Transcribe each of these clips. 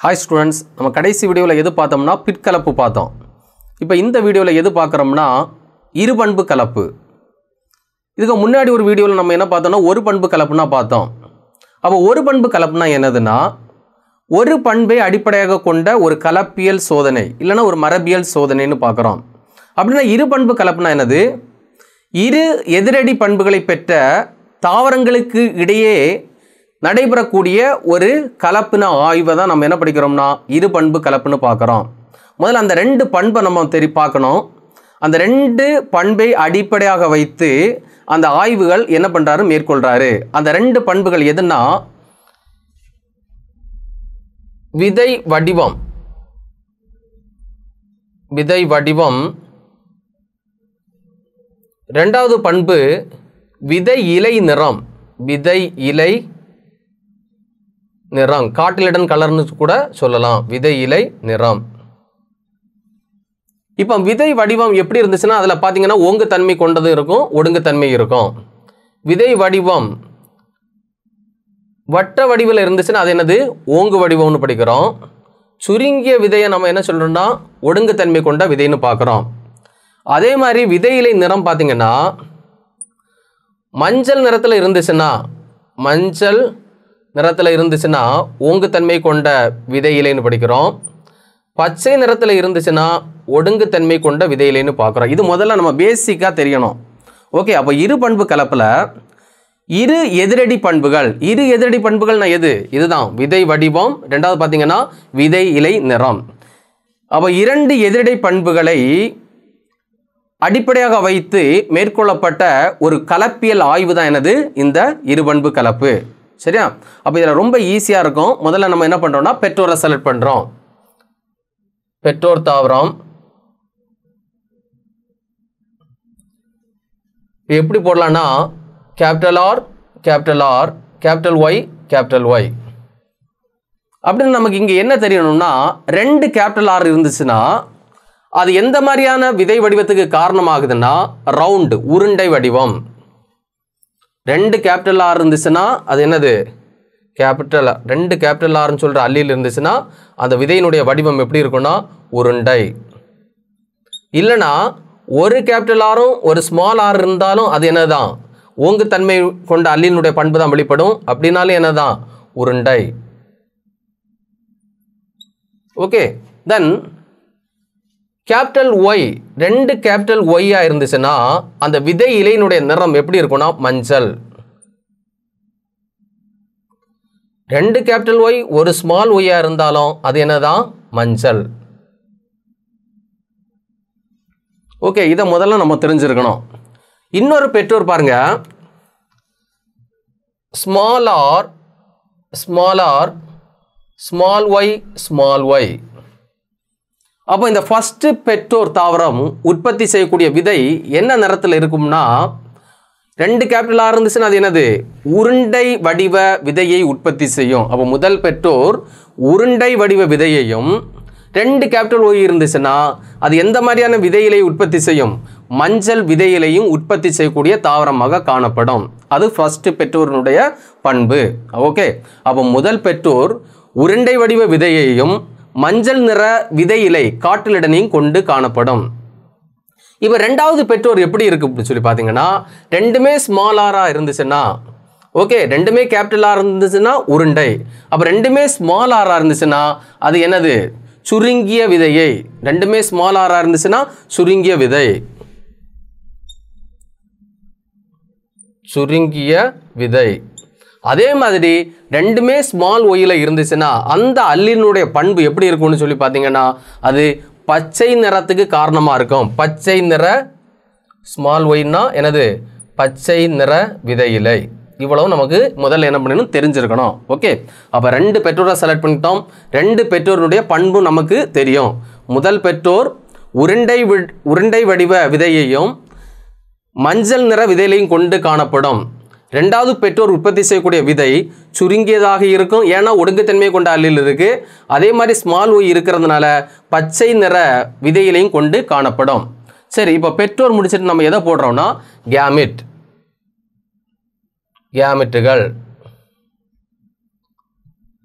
hi students நம்ம கடைசி வீடியோவில் எது பார்த்தோம்னா பிற்கலப்பு பார்த்தோம் இப்போ இந்த வீடியோவில் எது பார்க்குறோம்னா இரு பண்பு கலப்பு இதுக்கு முன்னாடி ஒரு வீடியோவில் நம்ம என்ன பார்த்தோம்னா ஒரு பண்பு கலப்புனா பார்த்தோம் அப்போ ஒரு பண்பு கலப்புனா என்னதுன்னா ஒரு பண்பை அடிப்படையாக கொண்ட ஒரு கலப்பியல் சோதனை இல்லைன்னா ஒரு மரபியல் சோதனைன்னு பார்க்குறோம் அப்படின்னா இரு பண்பு கலப்புனா என்னது இரு எதிரடி பண்புகளை பெற்ற தாவரங்களுக்கு இடையே நடைபெறக்கூடிய ஒரு கலப்பின ஆய்வை தான் நம்ம என்ன படிக்கிறோம்னா இரு பண்பு கலப்புன்னு பார்க்குறோம் முதல்ல அந்த ரெண்டு பண்பை நம்ம தெரி பார்க்கணும் அந்த ரெண்டு பண்பை அடிப்படையாக வைத்து அந்த ஆய்வுகள் என்ன பண்ணுறாரு மேற்கொள்கிறாரு அந்த ரெண்டு பண்புகள் எதுன்னா விதை வடிவம் விதை வடிவம் ரெண்டாவது பண்பு விதை இலை நிறம் விதை இலை நிறம் காட்டிலிடன் கலர்னு கூட சொல்லலாம் விதை இலை நிறம் இப்போ விதை வடிவம் எப்படி இருந்துச்சுன்னா அதில் பார்த்தீங்கன்னா ஓங்கு தன்மை கொண்டது இருக்கும் ஒடுங்கு தன்மை இருக்கும் விதை வடிவம் வட்ட வடிவில் இருந்துச்சுன்னா அது என்னது ஓங்கு வடிவம்னு படிக்கிறோம் சுருங்கிய விதையை நம்ம என்ன சொல்கிறோம்னா ஒடுங்கு தன்மை கொண்ட விதைன்னு பார்க்குறோம் அதே மாதிரி விதை இலை நிறம் பார்த்தீங்கன்னா மஞ்சள் நிறத்தில் இருந்துச்சுன்னா மஞ்சள் நிறத்தில் இருந்துச்சுன்னா ஓங்குத்தன்மை கொண்ட விதை இலைன்னு படிக்கிறோம் பச்சை நிறத்தில் இருந்துச்சுன்னா ஒடுங்குத்தன்மை கொண்ட விதை இலைன்னு பார்க்குறோம் இது முதல்ல நம்ம பேசிக்காக தெரியணும் ஓகே அப்போ இரு பண்பு கலப்பில் இரு எதிரடி பண்புகள் இரு எதிரடி பண்புகள்னா எது இதுதான் விதை வடிவம் ரெண்டாவது பார்த்தீங்கன்னா விதை இலை நிறம் அப்போ இரண்டு எதிரடை பண்புகளை அடிப்படையாக வைத்து மேற்கொள்ளப்பட்ட ஒரு கலப்பியல் ஆய்வு தான் என்னது இந்த இருபண்பு கலப்பு சரியா அப்போ இதில் ரொம்ப ஈஸியாக இருக்கும் முதல்ல நம்ம என்ன பண்ணுறோம்னா பெற்றோரை செலக்ட் பண்ணுறோம் பெற்றோர் தாவரம் இப்போ எப்படி போடலான்னா capital R capital R capital Y capital Y அப்படின்னு நமக்கு இங்கே என்ன தெரியணும்னா ரெண்டு கேபிட்டல் ஆர் இருந்துச்சுன்னா அது எந்த மாதிரியான விதை வடிவத்துக்கு காரணமாகுதுன்னா ரவுண்டு உருண்டை வடிவம் ரெண்டு கேபிட்டல் ஆர் இருந்துச்சுன்னா அது என்னது கேபிட்டல் ரெண்டு கேபிட்டல் ஆர்னு சொல்கிற அல்லியில் இருந்துச்சுன்னா அந்த விதையினுடைய வடிவம் எப்படி இருக்கும்னா உருண்டை இல்லைனா ஒரு கேபிட்டல் ஆரும் ஒரு ஸ்மால் ஆர் இருந்தாலும் அது என்னதான் ஓங்கு தன்மை கொண்ட அல்லினுடைய பண்பு தான் வெளிப்படும் அப்படின்னாலும் என்னதான் உருண்டை ஓகே தென் கேபிட்டல் ஒய் ரெண்டு கேபிட்டல் ஒய்யாக இருந்துச்சுன்னா அந்த விதை இலையினுடைய நிறம் எப்படி இருக்கும்னா மஞ்சள் ரெண்டு கேபிட்டல் ஒய் ஒரு ஸ்மால் ஒய்யாக இருந்தாலும் அது என்னதான் மஞ்சள் ஓகே இதை முதல்ல நம்ம தெரிஞ்சிருக்கணும் இன்னொரு பெற்றோர் பாருங்க small R small R small Y small Y அப்போ இந்த ஃபஸ்ட்டு பெற்றோர் தாவரம் உற்பத்தி செய்யக்கூடிய விதை என்ன நிறத்தில் இருக்கும்னா ரெண்டு கேபிட்டல் ஆர் இருந்துச்சுன்னா அது என்னது உருண்டை வடிவ விதையை உற்பத்தி செய்யும் அப்போ முதல் பெற்றோர் உருண்டை வடிவ விதையையும் ரெண்டு கேபிட்டல் ஒய் இருந்துச்சுன்னா அது எந்த மாதிரியான விதையிலை உற்பத்தி செய்யும் மஞ்சள் விதையிலையும் உற்பத்தி செய்யக்கூடிய தாவரமாக காணப்படும் அது ஃபஸ்ட்டு பெற்றோரினுடைய பண்பு ஓகே அப்போ முதல் பெற்றோர் உருண்டை வடிவ விதையையும் மஞ்சள் நிற விதை இலை காட்டிலிடனையும் கொண்டு காணப்படும் இப்போ ரெண்டாவது பெற்றோர் எப்படி இருக்கு அப்படின்னு சொல்லி பார்த்தீங்கன்னா ரெண்டுமே ஸ்மால் ஆராக இருந்துச்சுன்னா ஓகே ரெண்டுமே கேபிட்டல் ஆர் இருந்துச்சுன்னா உருண்டை அப்போ ரெண்டுமே ஸ்மால் ஆராக இருந்துச்சுன்னா அது என்னது சுருங்கிய விதையை ரெண்டுமே ஸ்மால் ஆராக இருந்துச்சுன்னா சுருங்கிய விதை சுருங்கிய விதை அதே மாதிரி ரெண்டுமே ஸ்மால் ஒயில் இருந்துச்சுன்னா அந்த அல்லினுடைய பண்பு எப்படி இருக்கும்னு சொல்லி பார்த்தீங்கன்னா அது பச்சை நிறத்துக்கு காரணமாக இருக்கும் பச்சை நிற ஸ்மால் ஒயின்னா எனது பச்சை நிற விதை இலை இவ்வளவு நமக்கு முதல்ல என்ன பண்ணணும் தெரிஞ்சிருக்கணும் ஓகே அப்போ ரெண்டு பெற்றோரை செலக்ட் பண்ணிட்டோம் ரெண்டு பெற்றோருடைய பண்பு நமக்கு தெரியும் முதல் பெற்றோர் உருண்டை உருண்டை வடிவ விதையையும் மஞ்சள் நிற விதையிலையும் கொண்டு காணப்படும் ரெண்டாவது பெற்றோர் உற்பத்தி செய்யக்கூடிய விதை சுருங்கியதாக இருக்கும் ஏன்னா ஒடுங்குத்தன்மை கொண்ட அல்லில் இருக்குது அதே மாதிரி ஸ்மால் ஒய் இருக்கிறதுனால பச்சை நிற விதையிலையும் கொண்டு காணப்படும் சரி இப்போ பெற்றோர் முடிச்சுட்டு நம்ம எதை போடுறோம்னா கேமிட் கேமிட்டுகள்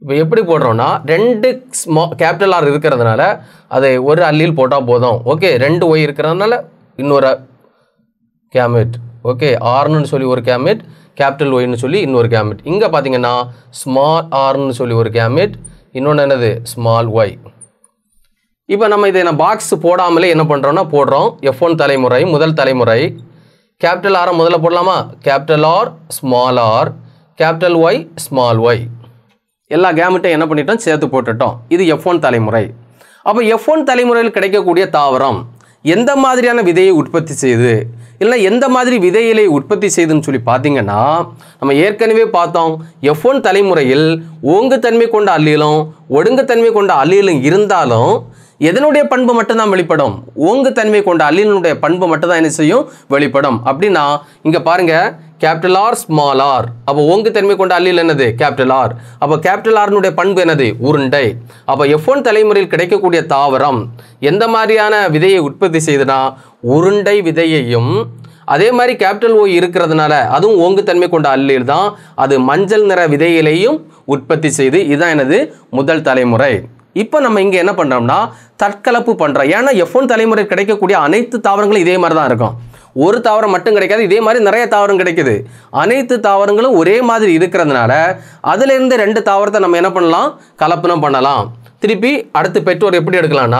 இப்போ எப்படி போடுறோம்னா ரெண்டு ஸ்மா கேபிட்டல் ஆர் இருக்கிறதுனால அதை ஒரு அல்லில் போட்டால் போதும் ஓகே ரெண்டு ஒய் இருக்கிறதுனால இன்னொரு கேமெட் ஓகே ஆர்னு சொல்லி ஒரு கேமெட் கேபிட்டல் ஒய்னு சொல்லி இன்னொரு கேமெட் இங்கே பார்த்தீங்கன்னா ஸ்மால் ஆர்னு சொல்லி ஒரு கேமெட் இன்னொன்று என்னது ஸ்மால் ஒய் இப்போ நம்ம இதை நான் பாக்ஸ் போடாமலே என்ன பண்ணுறோம்னா போடுறோம் எஃப் ஒன் தலைமுறை முதல் தலைமுறை கேபிட்டல் ஆரை முதல்ல போடலாமா capital R small R capital Y small Y எல்லா கேமெட்டையும் என்ன பண்ணிட்டோம் சேர்த்து போட்டுட்டோம் இது எஃப் ஒன் தலைமுறை அப்போ எஃப் ஒன் தலைமுறையில் கிடைக்கக்கூடிய தாவரம் எந்த மாதிரியான விதையை உற்பத்தி செய்யுது இல்லை எந்த மாதிரி விதையிலை உற்பத்தி செய்யுதுன்னு சொல்லி பார்த்தீங்கன்னா நம்ம ஏற்கனவே பார்த்தோம் எஃப் ஒன் தலைமுறையில் ஓங்குத்தன்மை கொண்ட அல்லியலும் ஒடுங்குத்தன்மை கொண்ட அல்லியலும் இருந்தாலும் எதனுடைய பண்பு மட்டும்தான் வெளிப்படும் ஓங்கு தன்மை கொண்ட அல்லினுடைய பண்பு மட்டும்தான் என்ன செய்யும் வெளிப்படும் அப்படின்னா இங்க பாருங்க கேபிட்டல் ஆர் ஸ்மால் ஆர் அப்போ ஓங்கு தன்மை கொண்ட அல்லில் என்னது கேபிட்டல் ஆர் அப்போ கேபிட்டல் ஆர்னுடைய பண்பு என்னது உருண்டை அப்போ எஃப் ஒன் தலைமுறையில் கிடைக்கக்கூடிய தாவரம் எந்த மாதிரியான விதையை உற்பத்தி செய்யுதுன்னா உருண்டை விதையையும் அதே மாதிரி கேபிட்டல் ஓ இருக்கிறதுனால அதுவும் ஓங்குத்தன்மை கொண்ட அல்லில் தான் அது மஞ்சள் நிற விதையிலையும் உற்பத்தி செய்து இதுதான் எனது முதல் தலைமுறை இப்போ நம்ம இங்கே என்ன பண்ணுறோம்னா தற்கலப்பு பண்ணுறோம் ஏன்னா எஃப் ஒன் தலைமுறை கிடைக்கக்கூடிய அனைத்து தாவரங்களும் இதே மாதிரி தான் இருக்கும் ஒரு தாவரம் மட்டும் கிடைக்காது இதே மாதிரி நிறைய தாவரம் கிடைக்குது அனைத்து தாவரங்களும் ஒரே மாதிரி இருக்கிறதுனால அதிலிருந்து ரெண்டு தாவரத்தை நம்ம என்ன பண்ணலாம் கலப்பனம் பண்ணலாம் திருப்பி அடுத்து பெற்றோர் எப்படி எடுக்கலாம்னா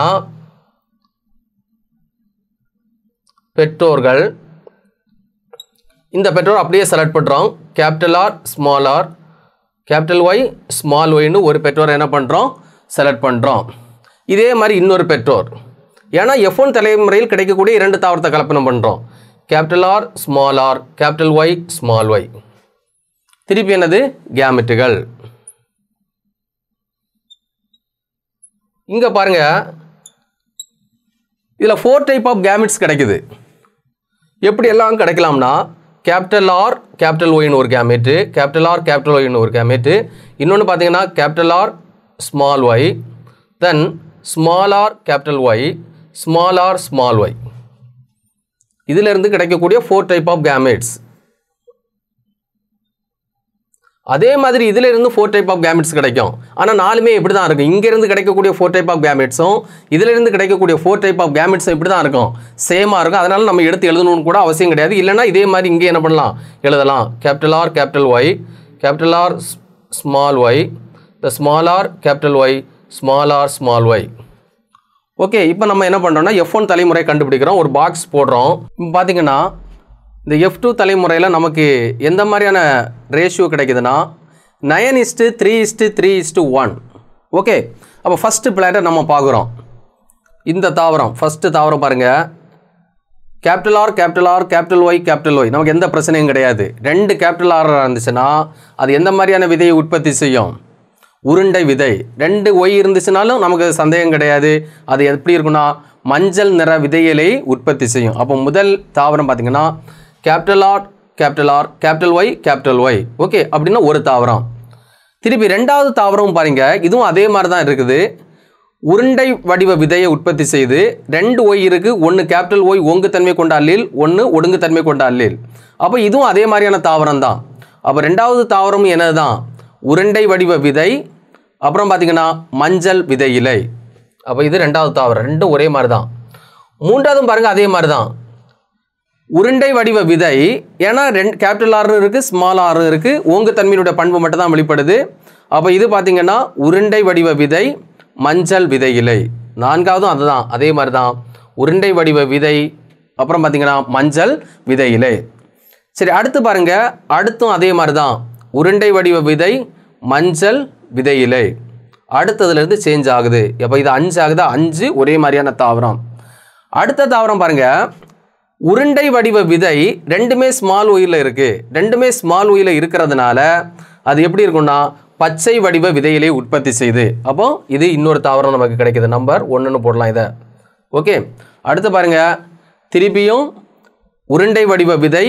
பெற்றோர்கள் இந்த பெற்றோர் அப்படியே செலக்ட் பண்ணுறோம் capital R small R capital Y small ஒய்னு ஒரு பெற்றோரை என்ன பண்ணுறோம் செலக்ட் பண்ணுறோம் இதே மாதிரி இன்னொரு பெற்றோர் ஏன்னா எஃப் ஒன் தலைமுறையில் கிடைக்கக்கூடிய இரண்டு தாவரத்தை கலப்பனம் பண்ணுறோம் capital R small R capital Y small Y திருப்பி என்னது கேமெட்டுகள் இங்கே பாருங்க இதில் ஃபோர் டைப் ஆஃப் கேமெட்ஸ் கிடைக்குது எப்படி எல்லாம் கிடைக்கலாம்னா கேபிட்டல் ஆர் கேபிட்டல் ஒய்னு ஒரு கேமெட்டு கேபிட்டல் ஆர் கேபிட்டல் ஒய்னு ஒரு கேமெட்டு இன்னொன்று பார்த்தீங்கன்னா capital R small Y then small R capital Y small R small Y இதிலிருந்து கிடைக்கக்கூடிய ஃபோர் டைப் ஆஃப் கேமெட்ஸ் அதே மாதிரி இதில் இருந்து ஃபோர் டைப் ஆஃப் கேமெட்ஸ் கிடைக்கும் ஆனால் நாலுமே இப்படி தான் இருக்கும் இங்கேருந்து கிடைக்கக்கூடிய ஃபோர் டைப் ஆஃப் கேமெட்ஸும் இதிலிருந்து கிடைக்கக்கூடிய ஃபோர் டைப் ஆஃப் கேமெட்ஸும் இப்படி தான் இருக்கும் சேமாக இருக்கும் அதனால் நம்ம எடுத்து எழுதணும்னு கூட அவசியம் கிடையாது இல்லைன்னா இதே மாதிரி இங்கே என்ன பண்ணலாம் எழுதலாம் capital R capital Y capital R small Y த small R capital Y small R small Y okay இப்போ நம்ம என்ன பண்ணுறோம்னா எஃப் ஒன் தலைமுறை கண்டுபிடிக்கிறோம் ஒரு பாக்ஸ் போடுறோம் இப்போ பார்த்தீங்கன்னா இந்த எஃப் டூ தலைமுறையில் நமக்கு எந்த மாதிரியான ரேஷியோ கிடைக்குதுன்னா nine is to three is to three is to one okay அப்போ ஃபஸ்ட்டு பிளாட்டை நம்ம பார்க்குறோம் இந்த தாவரம் ஃபஸ்ட்டு தாவரம் பாருங்கள் capital R capital R capital Y capital Y நமக்கு எந்த பிரச்சனையும் கிடையாது ரெண்டு கேபிட்டல் ஆர் இருந்துச்சுன்னா அது எந்த மாதிரியான விதையை உற்பத்தி செய்யும் உருண்டை விதை ரெண்டு ஒய் இருந்துச்சுனாலும் நமக்கு சந்தேகம் கிடையாது அது எப்படி இருக்குன்னா மஞ்சள் நிற விதைகளை உற்பத்தி செய்யும் அப்போ முதல் தாவரம் பார்த்தீங்கன்னா capital R capital R capital Y capital Y okay அப்படின்னா ஒரு தாவரம் திருப்பி ரெண்டாவது தாவரம் பாருங்க இதுவும் அதே மாதிரி தான் இருக்குது உருண்டை வடிவ விதையை உற்பத்தி செய்து ரெண்டு ஒய் இருக்கு ஒன்று கேபிட்டல் ஒய் ஒங்குத்தன்மை கொண்ட அல்லில் ஒன்று ஒடுங்குத்தன்மை கொண்ட அல்லில் அப்போ இதுவும் அதே மாதிரியான தாவரம் தான் அப்போ ரெண்டாவது தாவரம் என்னது தான் உருண்டை வடிவ விதை அப்புறம் பார்த்தீங்கன்னா மஞ்சள் விதை இலை அப்போ இது ரெண்டாவது தாவரம் ரெண்டும் ஒரே மாதிரி தான் மூன்றாவதும் பாருங்கள் அதே மாதிரி தான் உருண்டை வடிவ விதை ஏன்னா ரெண்டு கேபிட்டல் ஆறும் இருக்குது ஸ்மால் ஆறும் இருக்குது ஓங்கு தன்மையினுடைய பண்பு மட்டும் தான் வெளிப்படுது அப்போ இது பார்த்தீங்கன்னா உருண்டை வடிவ விதை மஞ்சள் விதை இலை நான்காவதும் அதுதான் அதே மாதிரி தான் உருண்டை வடிவ விதை அப்புறம் பார்த்தீங்கன்னா மஞ்சள் விதை இலை சரி அடுத்து பாருங்க அடுத்தும் அதே மாதிரி தான் உருண்டை வடிவ விதை மஞ்சள் விதை இலை அடுத்ததுலேருந்து சேஞ்ச் ஆகுது அப்போ இது அஞ்சு ஆகுதா அஞ்சு ஒரே மாதிரியான தாவரம் அடுத்த தாவரம் பாருங்க உருண்டை வடிவ விதை ரெண்டுமே ஸ்மால் ஒயிலில் இருக்குது ரெண்டுமே ஸ்மால் ஒயிலில் இருக்கிறதுனால அது எப்படி இருக்கும்னா பச்சை வடிவ விதையிலே உற்பத்தி செய்யுது அப்போ இது இன்னொரு தாவரம் நமக்கு கிடைக்குது நம்பர் ஒன்றுன்னு போடலாம் இதை ஓகே அடுத்து பாருங்க திருப்பியும் உருண்டை வடிவ விதை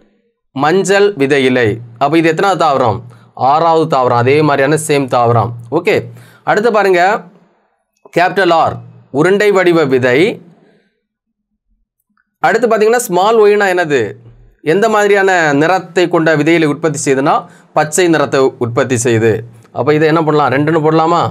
மஞ்சள் விதை இலை அப்போ இது எத்தனாவது தாவரம் ஆறாவது தாவரம் அதே மாதிரியான சேம் தாவரம் ஓகே அடுத்து பாருங்க கேபிட்டல் ஆர் உருண்டை வடிவ விதை அடுத்து பார்த்தீங்கன்னா ஸ்மால் ஒயினா என்னது எந்த மாதிரியான நிறத்தை கொண்ட விதையில உற்பத்தி செய்யுதுன்னா பச்சை நிறத்தை உற்பத்தி செய்யுது அப்போ இதை என்ன பண்ணலாம் ரெண்டுன்னு போடலாமா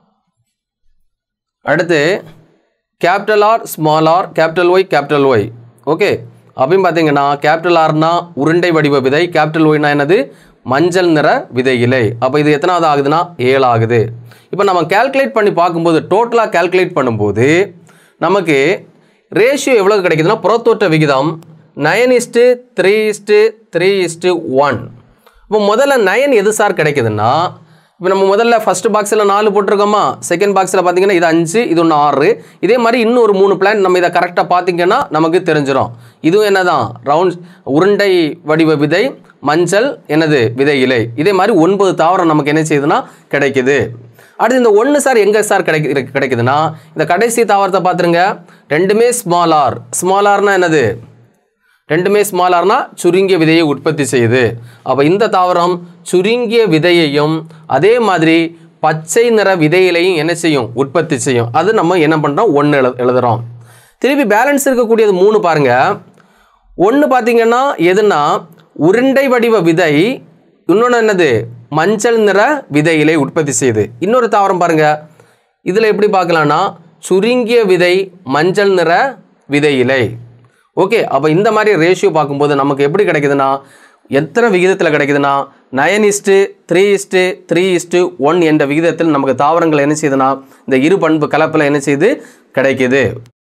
அடுத்து capital R small R capital Y capital Y okay அப்படின்னு பார்த்தீங்கன்னா கேபிட்டல் ஆர்னா உருண்டை வடிவ விதை கேபிட்டல் ஒய்னா என்னது மஞ்சள் நிற விதை இலை அப்போ இது எத்தனாவது ஆகுதுன்னா ஏழு ஆகுது இப்போ நம்ம கால்குலேட் பண்ணி பார்க்கும்போது டோட்டலாக கால்குலேட் பண்ணும்போது நமக்கு ரேஷியோ எவ்வளோ கிடைக்குதுன்னா புறத்தோற்ற விகிதம் nine is to three is to three is to one இப்போ முதல்ல நயன் எது சார் கிடைக்குதுன்னா இப்போ நம்ம முதல்ல ஃபர்ஸ்ட் பாக்ஸில் நாலு போட்டிருக்கோமா செகண்ட் பாக்ஸில் பார்த்தீங்கன்னா இது அஞ்சு இது ஒன்று ஆறு இதே மாதிரி இன்னும் ஒரு மூணு பிளான் நம்ம இதை கரெக்டாக பார்த்தீங்கன்னா நமக்கு தெரிஞ்சிடும் இதுவும் என்னதான் ரவுண்ட் உருண்டை வடிவ விதை மஞ்சள் என்னது விதை இலை இதே மாதிரி ஒன்பது தாவரம் நமக்கு என்ன செய்யுதுன்னா கிடைக்குது அடுத்து இந்த ஒன்று சார் எங்கே சார் கிடைக்கு கிடைக்குதுன்னா இந்த கடைசி தாவரத்தை பார்த்துருங்க ரெண்டுமே ஸ்மால் ஆர் ஸ்மால் ஆர்னா என்னது ரெண்டுமே ஸ்மாலார்னா சுருங்கிய விதையை உற்பத்தி செய்யுது அப்போ இந்த தாவரம் சுருங்கிய விதையையும் அதே மாதிரி பச்சை நிற விதையிலையும் என்ன செய்யும் உற்பத்தி செய்யும் அது நம்ம என்ன பண்ணுறோம் ஒன்று எழு எழுதுகிறோம் திருப்பி பேலன்ஸ் இருக்கக்கூடியது மூணு பாருங்க ஒன்று பார்த்தீங்கன்னா எதுனா உருண்டை வடிவ விதை இன்னொன்று என்னது மஞ்சள் நிற விதையிலை உற்பத்தி செய்யுது இன்னொரு தாவரம் பாருங்க இதில் எப்படி பார்க்கலாம்னா சுருங்கிய விதை மஞ்சள் நிற விதை இலை ஓகே அப்போ இந்த மாதிரி ரேஷியோ பார்க்கும்போது நமக்கு எப்படி கிடைக்குதுன்னா எத்தனை விகிதத்தில் கிடைக்குதுன்னா nine is to three is to three is to one என்ற விகிதத்தில் நமக்கு தாவரங்கள் என்ன செய்யுதுன்னா இந்த இரு பண்பு கலப்பில் என்ன செய்யுது கிடைக்குது